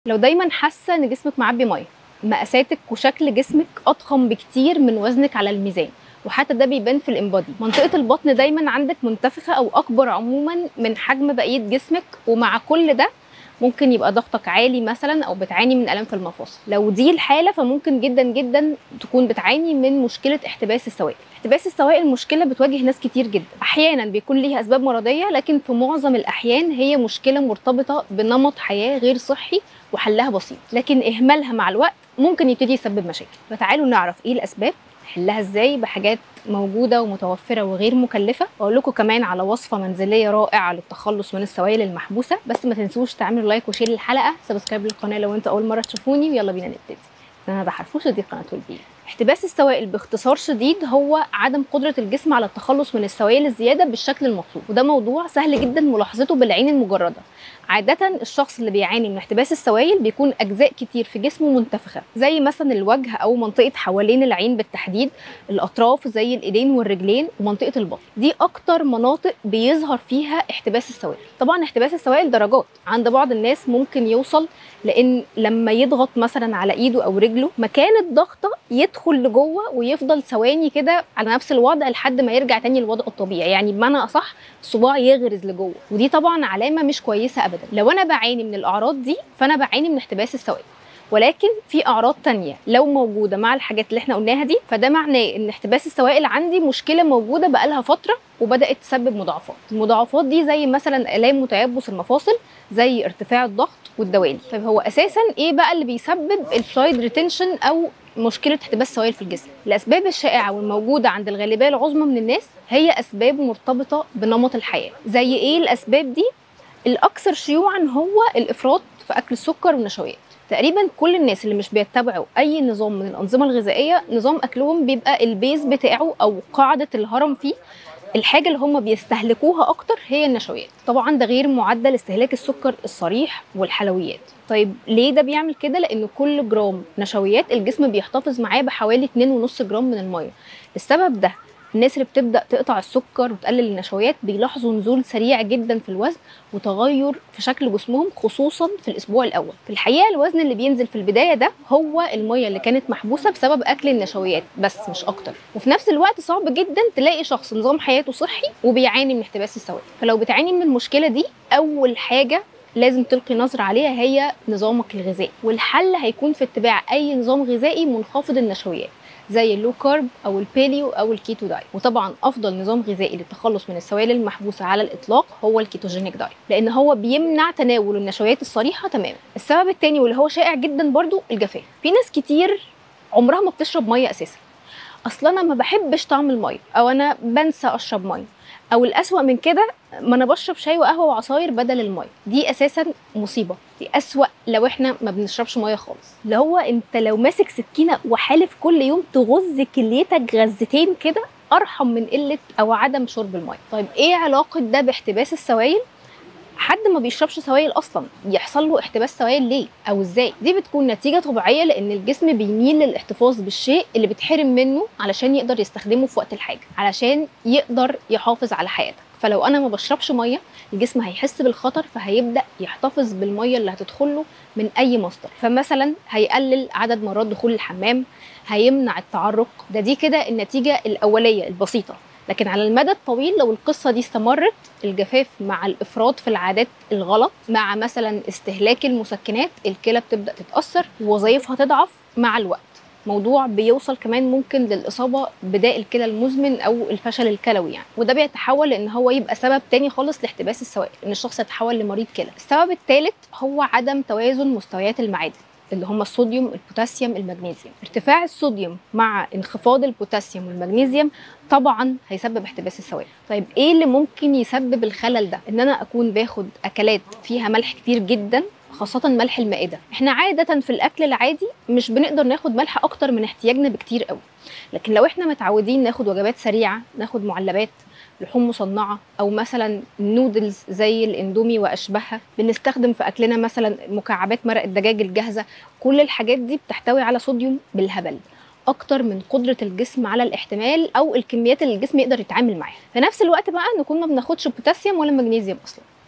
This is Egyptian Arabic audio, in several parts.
لو دايما حاسه ان جسمك معبي ميه مقاساتك وشكل جسمك اضخم بكتير من وزنك على الميزان وحتى ده بيبان في الانبادي منطقه البطن دايما عندك منتفخه او اكبر عموما من حجم بقيه جسمك ومع كل ده ممكن يبقى ضغطك عالي مثلا او بتعاني من الام في المفاصل لو دي الحاله فممكن جدا جدا تكون بتعاني من مشكله احتباس السوائل احتباس السوائل مشكله بتواجه ناس كتير جدا احيانا بيكون ليها اسباب مرضيه لكن في معظم الاحيان هي مشكله مرتبطه بنمط حياه غير صحي وحلها بسيط لكن اهمالها مع الوقت ممكن يبتدي يسبب مشاكل فتعالوا نعرف ايه الاسباب نحلها ازاي بحاجات موجوده ومتوفره وغير مكلفه واقول لكم كمان على وصفه منزليه رائعه للتخلص من السوائل المحبوسه بس ما تنسوش تعملوا لايك وشير للحلقه سبسكرايب للقناه لو انت اول مره تشوفوني ويلا بينا نبتدي انا ده حرفوش دي قناه البيت احتباس السوائل باختصار شديد هو عدم قدره الجسم على التخلص من السوائل الزياده بالشكل المطلوب وده موضوع سهل جدا ملاحظته بالعين المجرده عادة الشخص اللي بيعاني من احتباس السوائل بيكون أجزاء كتير في جسمه منتفخة زي مثلا الوجه أو منطقة حوالين العين بالتحديد الأطراف زي الإيدين والرجلين ومنطقة البطن دي أكتر مناطق بيظهر فيها احتباس السوائل طبعا احتباس السوائل درجات عند بعض الناس ممكن يوصل لأن لما يضغط مثلا على إيده أو رجله مكان الضغطة يدخل لجوه ويفضل ثواني كده على نفس الوضع لحد ما يرجع تاني للوضع الطبيعي يعني بمعنى أصح الصباع يغرز لجوه ودي طبعا علامة مش كويسة أبدا لو انا بعاني من الاعراض دي فانا بعاني من احتباس السوائل ولكن في اعراض تانية لو موجوده مع الحاجات اللي احنا قلناها دي فده معناه ان احتباس السوائل عندي مشكله موجوده بقالها فتره وبدات تسبب مضاعفات المضاعفات دي زي مثلا الام وتيبس المفاصل زي ارتفاع الضغط والدوالي طيب هو اساسا ايه بقى اللي بيسبب الفلويد ريتنشن او مشكله احتباس السوائل في الجسم الاسباب الشائعه والموجوده عند الغالبيه العظمى من الناس هي اسباب مرتبطه بنمط الحياه زي ايه الاسباب دي الاكثر شيوعا هو الافراط في اكل السكر والنشويات تقريبا كل الناس اللي مش بيتبعوا اي نظام من الانظمه الغذائيه نظام اكلهم بيبقى البيز بتاعه او قاعده الهرم فيه الحاجه اللي هم بيستهلكوها اكتر هي النشويات طبعا ده غير معدل استهلاك السكر الصريح والحلويات طيب ليه ده بيعمل كده لان كل جرام نشويات الجسم بيحتفظ معاه بحوالي 2.5 جرام من الميه السبب ده الناس اللي بتبدا تقطع السكر وتقلل النشويات بيلاحظوا نزول سريع جدا في الوزن وتغير في شكل جسمهم خصوصا في الاسبوع الاول في الحقيقه الوزن اللي بينزل في البدايه ده هو الميه اللي كانت محبوسه بسبب اكل النشويات بس مش اكتر وفي نفس الوقت صعب جدا تلاقي شخص نظام حياته صحي وبيعاني من احتباس السوائل فلو بتعاني من المشكله دي اول حاجه لازم تلقي نظر عليها هي نظامك الغذائي والحل هيكون في اتباع اي نظام غذائي منخفض النشويات زي اللو كارب او الباليو او الكيتو دايت وطبعا افضل نظام غذائي للتخلص من السوائل المحبوسه على الاطلاق هو الكيتوجينيك دايت لان هو بيمنع تناول النشويات الصريحه تماما السبب الثاني واللي هو شائع جدا برضو الجفاف في ناس كتير عمرها ما بتشرب ميه اساسا اصلا انا ما بحبش طعم الميه او انا بنسى اشرب ميه او الاسوا من كده ما انا بشرب شاي وقهوه وعصاير بدل الميه دي اساسا مصيبه دي اسوا لو احنا ما بنشربش ميه خالص اللي هو انت لو ماسك سكينه وحالف كل يوم تغز كليتك غزتين كده ارحم من قله او عدم شرب الميه طيب ايه علاقه ده باحتباس السوائل حد ما بيشربش سوائل اصلا يحصل له احتباس سوائل ليه او ازاي دي بتكون نتيجه طبيعيه لان الجسم بيميل للاحتفاظ بالشيء اللي بيتحرم منه علشان يقدر يستخدمه في وقت الحاجه علشان يقدر يحافظ على حياتك فلو انا ما بشربش ميه الجسم هيحس بالخطر فهيبدا يحتفظ بالميه اللي هتدخله من اي مصدر فمثلا هيقلل عدد مرات دخول الحمام هيمنع التعرق ده دي كده النتيجه الاوليه البسيطه لكن على المدى الطويل لو القصه دي استمرت الجفاف مع الافراط في العادات الغلط مع مثلا استهلاك المسكنات الكلى بتبدا تتاثر ووظائفها تضعف مع الوقت موضوع بيوصل كمان ممكن للاصابه بداء الكلى المزمن او الفشل الكلوي يعني وده بيتحول لان هو يبقى سبب تاني خالص لاحتباس السوائل ان الشخص يتحول لمريض كلى السبب الثالث هو عدم توازن مستويات المعادن اللي هم الصوديوم البوتاسيوم المغنيسيوم ارتفاع الصوديوم مع انخفاض البوتاسيوم والمغنيسيوم طبعا هيسبب احتباس السوائل طيب ايه اللي ممكن يسبب الخلل ده ان انا اكون باخد اكلات فيها ملح كتير جدا خاصة ملح المائدة احنا عادة في الاكل العادي مش بنقدر ناخد ملح اكتر من احتياجنا بكتير قوي لكن لو احنا متعودين ناخد وجبات سريعة ناخد معلبات لحوم مصنعه او مثلا نودلز زي الاندومي واشباهها بنستخدم في اكلنا مثلا مكعبات مرق الدجاج الجاهزه كل الحاجات دي بتحتوي على صوديوم بالهبل اكتر من قدره الجسم على الاحتمال او الكميات اللي الجسم يقدر يتعامل معاها في نفس الوقت بقى نكون ما بناخدش بوتاسيوم ولا مغنيسيوم اصلا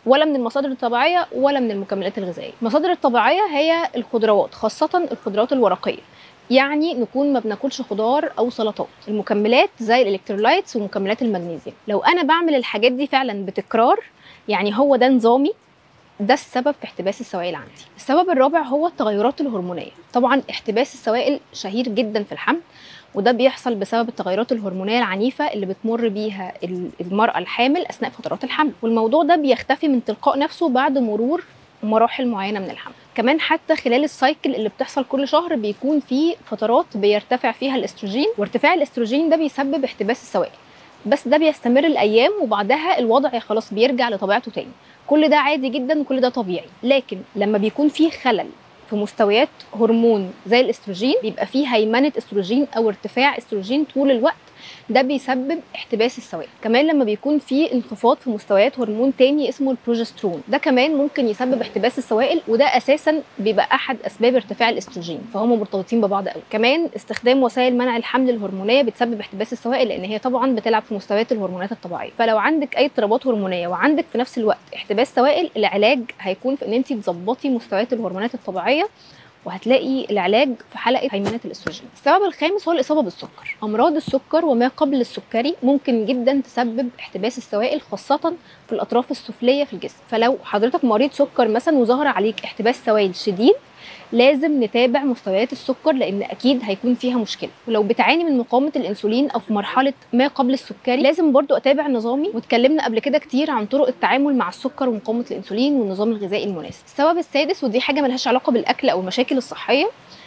ولا من المصادر الطبيعيه ولا من المكملات الغذائيه المصادر الطبيعيه هي الخضروات خاصه الخضروات الورقيه يعني نكون ما بناكلش خضار او سلطات المكملات زي الالكترولايتس ومكملات المغنيسيوم لو انا بعمل الحاجات دي فعلا بتكرار يعني هو ده نظامي ده السبب في احتباس السوائل عندي السبب الرابع هو التغيرات الهرمونيه طبعا احتباس السوائل شهير جدا في الحمل وده بيحصل بسبب التغيرات الهرمونيه العنيفه اللي بتمر بيها المراه الحامل اثناء فترات الحمل والموضوع ده بيختفي من تلقاء نفسه بعد مرور مراحل معينه من الحمل كمان حتى خلال السايكل اللي بتحصل كل شهر بيكون في فترات بيرتفع فيها الاستروجين وارتفاع الاستروجين ده بيسبب احتباس السوائل بس ده بيستمر الايام وبعدها الوضع خلاص بيرجع لطبيعته تاني كل ده عادي جدا وكل ده طبيعي لكن لما بيكون في خلل في مستويات هرمون زي الاستروجين بيبقى فيه هيمنه استروجين او ارتفاع استروجين طول الوقت ده بيسبب احتباس السوائل كمان لما بيكون في انخفاض في مستويات هرمون تاني اسمه البروجسترون ده كمان ممكن يسبب احتباس السوائل وده اساسا بيبقى احد اسباب ارتفاع الاستروجين فهم مرتبطين ببعض قوي كمان استخدام وسائل منع الحمل الهرمونيه بتسبب احتباس السوائل لان هي طبعا بتلعب في مستويات الهرمونات الطبيعيه فلو عندك اي اضطرابات هرمونيه وعندك في نفس الوقت احتباس سوائل العلاج هيكون في ان انت تظبطي مستويات الهرمونات الطبيعيه وهتلاقي العلاج في حلقه هيمنه الاستروجين. السبب الخامس هو الاصابه بالسكر. امراض السكر وما قبل السكري ممكن جدا تسبب احتباس السوائل خاصه في الاطراف السفليه في الجسم، فلو حضرتك مريض سكر مثلا وظهر عليك احتباس سوائل شديد لازم نتابع مستويات السكر لان اكيد هيكون فيها مشكله ولو بتعاني من مقاومه الانسولين او في مرحله ما قبل السكري لازم برضو اتابع نظامي واتكلمنا قبل كده كتير عن طرق التعامل مع السكر ومقاومه الانسولين والنظام الغذائي المناسب السبب السادس ودي حاجه ملهاش علاقه بالاكل او المشاكل الصحيه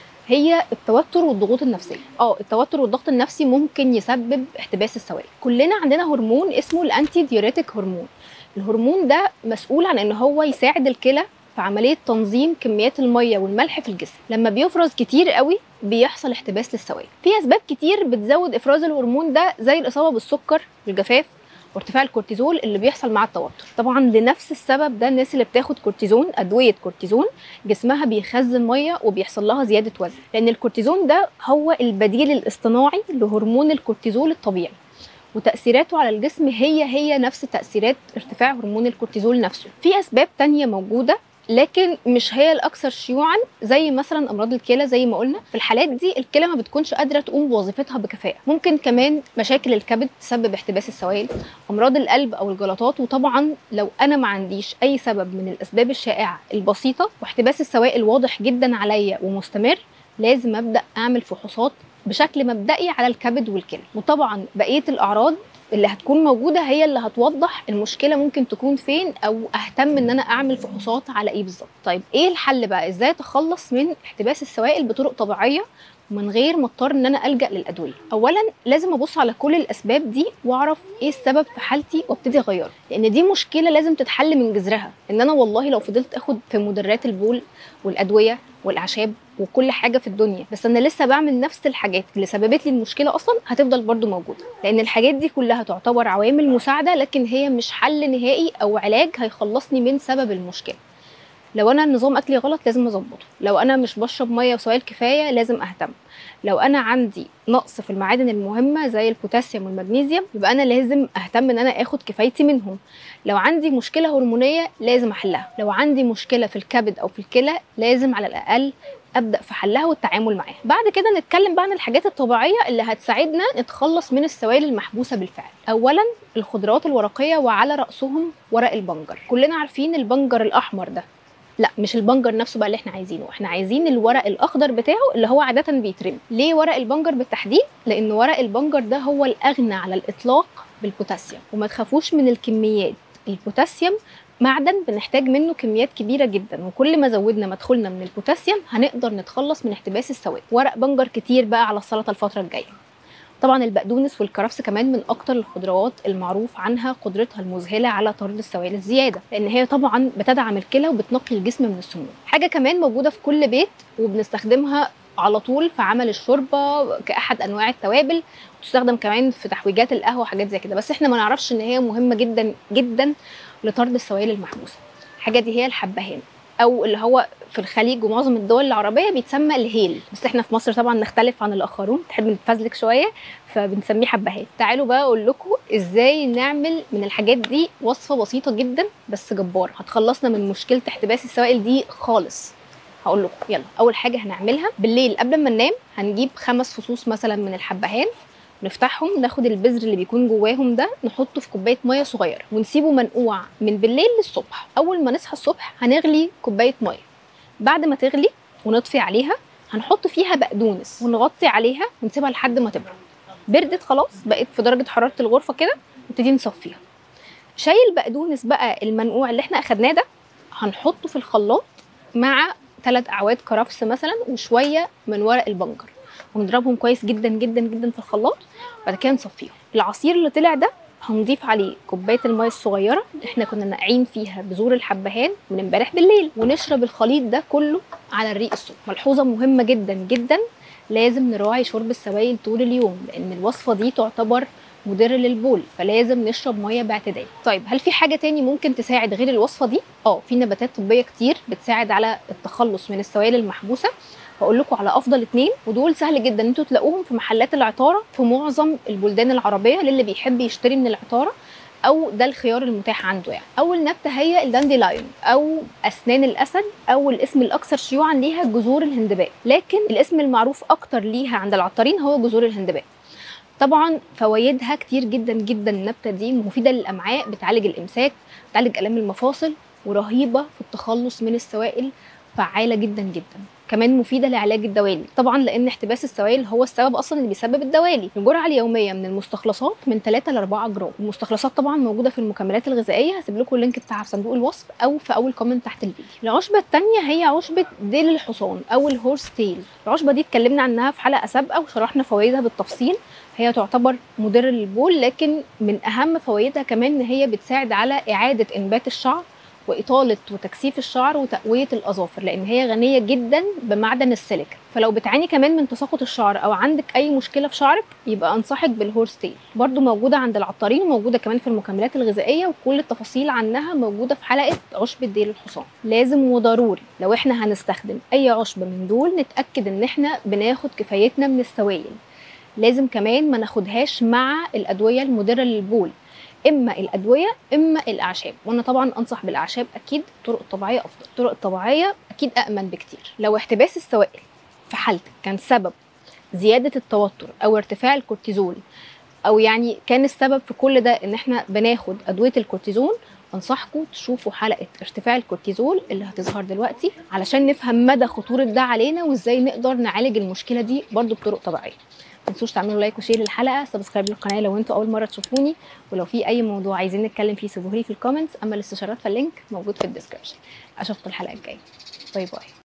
هي التوتر والضغوط النفسيه اه التوتر والضغط النفسي ممكن يسبب احتباس السوائل كلنا عندنا هرمون اسمه الانتي ديوريتك هرمون الهرمون ده مسؤول عن ان هو يساعد الكلى في عمليه تنظيم كميات الميه والملح في الجسم لما بيفرز كتير قوي بيحصل احتباس للسوائل في اسباب كتير بتزود افراز الهرمون ده زي الاصابه بالسكر والجفاف وارتفاع الكورتيزول اللي بيحصل مع التوتر طبعا لنفس السبب ده الناس اللي بتاخد كورتيزون ادويه كورتيزون جسمها بيخزن ميه وبيحصل لها زياده وزن لان الكورتيزون ده هو البديل الاصطناعي لهرمون الكورتيزول الطبيعي وتاثيراته على الجسم هي هي نفس تاثيرات ارتفاع هرمون الكورتيزول نفسه في اسباب تانية موجوده لكن مش هي الاكثر شيوعا زي مثلا امراض الكلى زي ما قلنا في الحالات دي الكلى ما بتكونش قادره تقوم بوظيفتها بكفاءه ممكن كمان مشاكل الكبد تسبب احتباس السوائل امراض القلب او الجلطات وطبعا لو انا ما عنديش اي سبب من الاسباب الشائعه البسيطه واحتباس السوائل واضح جدا عليا ومستمر لازم ابدا اعمل فحوصات بشكل مبدئي على الكبد والكلى وطبعا بقيه الاعراض اللي هتكون موجوده هي اللي هتوضح المشكله ممكن تكون فين او اهتم ان انا اعمل فحوصات على ايه بالظبط طيب ايه الحل بقى ازاي اتخلص من احتباس السوائل بطرق طبيعيه من غير ما اضطر ان انا الجا للادويه اولا لازم ابص على كل الاسباب دي واعرف ايه السبب في حالتي وابتدي اغيره لان دي مشكله لازم تتحل من جذرها ان انا والله لو فضلت اخد في مدرات البول والادويه والاعشاب وكل حاجه في الدنيا بس انا لسه بعمل نفس الحاجات اللي سببت لي المشكله اصلا هتفضل برضو موجوده لان الحاجات دي كلها تعتبر عوامل مساعده لكن هي مش حل نهائي او علاج هيخلصني من سبب المشكله لو انا نظام اكلي غلط لازم اظبطه لو انا مش بشرب ميه وسوائل كفايه لازم اهتم لو انا عندي نقص في المعادن المهمه زي البوتاسيوم والمغنيسيوم يبقى انا لازم اهتم ان انا اخد كفايتي منهم لو عندي مشكله هرمونيه لازم احلها لو عندي مشكله في الكبد او في الكلى لازم على الاقل ابدا في حلها والتعامل معاها بعد كده نتكلم بقى عن الحاجات الطبيعيه اللي هتساعدنا نتخلص من السوائل المحبوسه بالفعل اولا الخضروات الورقيه وعلى راسهم ورق البنجر كلنا عارفين البنجر الاحمر ده لا مش البنجر نفسه بقى اللي احنا عايزينه احنا عايزين الورق الاخضر بتاعه اللي هو عاده بيترمي ليه ورق البنجر بالتحديد لان ورق البنجر ده هو الاغنى على الاطلاق بالبوتاسيوم وما تخافوش من الكميات البوتاسيوم معدن بنحتاج منه كميات كبيره جدا وكل ما زودنا مدخولنا من البوتاسيوم هنقدر نتخلص من احتباس السوائل ورق بنجر كتير بقى على السلطه الفتره الجايه طبعا البقدونس والكرفس كمان من اكتر الخضروات المعروف عنها قدرتها المذهله على طرد السوائل الزياده لان هي طبعا بتدعم الكلى وبتنقي الجسم من السموم حاجه كمان موجوده في كل بيت وبنستخدمها على طول في عمل الشوربه كاحد انواع التوابل وتستخدم كمان في تحويجات القهوه وحاجات زي كده بس احنا ما نعرفش ان هي مهمه جدا جدا لطرد السوائل المحبوسه الحاجه دي هي الحبهان او اللي هو في الخليج ومعظم الدول العربيه بيتسمى الهيل بس احنا في مصر طبعا نختلف عن الاخرون تحب نتفزلك شويه فبنسميه حبهات تعالوا بقى اقول لكم ازاي نعمل من الحاجات دي وصفه بسيطه جدا بس جباره هتخلصنا من مشكله احتباس السوائل دي خالص هقول لكم يلا اول حاجه هنعملها بالليل قبل ما ننام هنجيب خمس فصوص مثلا من الحبهان نفتحهم ناخد البذر اللي بيكون جواهم ده نحطه في كوبايه ميه صغيره ونسيبه منقوع من بالليل للصبح اول ما نصحى الصبح هنغلي كوبايه ميه بعد ما تغلي ونطفي عليها هنحط فيها بقدونس ونغطي عليها ونسيبها لحد ما تبرد بردت خلاص بقت في درجه حراره الغرفه كده نبتدي نصفيها شاي البقدونس بقى المنقوع اللي احنا اخدناه ده هنحطه في الخلاط مع ثلاث اعواد كرفس مثلا وشويه من ورق البنجر ونضربهم كويس جدا جدا جدا في الخلاط بعد كده نصفيهم العصير اللي طلع ده هنضيف عليه كوبايه الميه الصغيره اللي احنا كنا ناقعين فيها بذور الحبهان من امبارح بالليل ونشرب الخليط ده كله على الريق الصبح ملحوظه مهمه جدا جدا لازم نراعي شرب السوائل طول اليوم لان الوصفه دي تعتبر مضر للبول فلازم نشرب ميه باعتدال طيب هل في حاجه تاني ممكن تساعد غير الوصفه دي اه في نباتات طبيه كتير بتساعد على التخلص من السوائل المحبوسه هقول لكم على افضل اتنين ودول سهل جدا انتوا تلاقوهم في محلات العطاره في معظم البلدان العربيه للي بيحب يشتري من العطاره او ده الخيار المتاح عنده يعني اول نبته هي الدانديلايون او اسنان الاسد او الاسم الاكثر شيوعا ليها جذور الهندباء لكن الاسم المعروف اكتر ليها عند العطارين هو جذور الهندباء طبعا فوائدها كتير جدا جدا النبته دي مفيده للامعاء بتعالج الامساك بتعالج الام المفاصل ورهيبه في التخلص من السوائل فعاله جدا جدا كمان مفيده لعلاج الدوالي طبعا لان احتباس السوائل هو السبب اصلا اللي بيسبب الدوالي الجرعه اليوميه من المستخلصات من 3 ل 4 جرام المستخلصات طبعا موجوده في المكملات الغذائيه هسيب لكم اللينك بتاعها في صندوق الوصف او في اول كومنت تحت الفيديو العشبه الثانيه هي عشبه ديل الحصان او الهورس تيل العشبه دي اتكلمنا عنها في حلقه سابقه وشرحنا فوائدها بالتفصيل هي تعتبر مضر للبول لكن من اهم فوائدها كمان ان هي بتساعد على اعاده انبات الشعر واطاله وتكثيف الشعر وتقويه الاظافر لان هي غنيه جدا بمعدن السيليكا فلو بتعاني كمان من تساقط الشعر او عندك اي مشكله في شعرك يبقى انصحك بالهورس تيل برضو موجوده عند العطارين وموجوده كمان في المكملات الغذائيه وكل التفاصيل عنها موجوده في حلقه عشبه ديل الحصان لازم وضروري لو احنا هنستخدم اي عشبه من دول نتاكد ان احنا بناخد كفايتنا من السوائل لازم كمان ما ناخدهاش مع الادويه المضره للبول اما الادويه اما الاعشاب وانا طبعا انصح بالاعشاب اكيد الطرق الطبيعيه افضل الطرق الطبيعيه اكيد امن بكتير لو احتباس السوائل في حالتك كان سبب زياده التوتر او ارتفاع الكورتيزول او يعني كان السبب في كل ده ان احنا بناخد ادويه الكورتيزون انصحكم تشوفوا حلقه ارتفاع الكورتيزول اللي هتظهر دلوقتي علشان نفهم مدى خطوره ده علينا وازاي نقدر نعالج المشكله دي برضو بطرق طبيعيه ما تنسوش تعملوا لايك وشير للحلقه سبسكرايب للقناه لو انتوا اول مره تشوفوني ولو في اي موضوع عايزين نتكلم فيه سيبوه لي في الكومنتس اما الاستشارات فاللينك موجود في الديسكربشن اشوفكم الحلقه الجايه باي باي